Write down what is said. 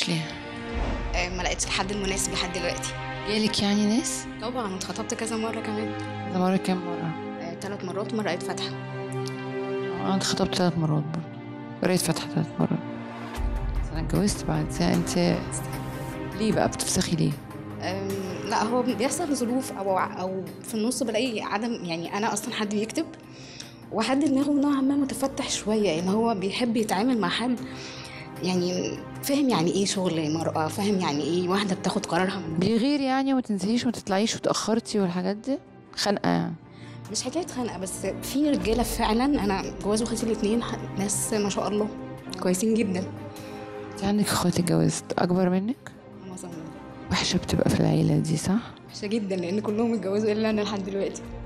ليه؟ آه، ما لقيتش الحد المناسب لحد دلوقتي جالك يعني ناس؟ طبعا اتخطبت كذا مره كمان ده مرة كام مرة؟ ثلاث مرات ومره قريت فاتحه انا اتخطبت ثلاث مرات برضه قريت فاتحة ثلاث مرات بس انا اتجوزت بعد ساعة انت ليه بقى بتفسخي ليه؟ أم، لا هو بيحصل ظروف او او في النص بلاقي عدم يعني انا اصلا حد بيكتب وحد دماغه نوعا ما متفتح شويه ان هو بيحب يتعامل مع حد يعني فاهم يعني ايه شغل مرأة فاهم يعني ايه واحدة بتاخد قرارها من بيغير يعني وما تنزليش وما تطلعيش وتأخرتي والحاجات دي؟ خنقة يعني مش حكاية خنقة بس في رجالة فعلا انا جواز وخاتي الاتنين ح- ناس ما شاء الله كويسين جدا انت عندك اخواتي اتجوزت اكبر منك؟ معظم وحشة بتبقى في العيلة دي صح؟ وحشة جدا لان كلهم اتجوزوا الا انا لحد دلوقتي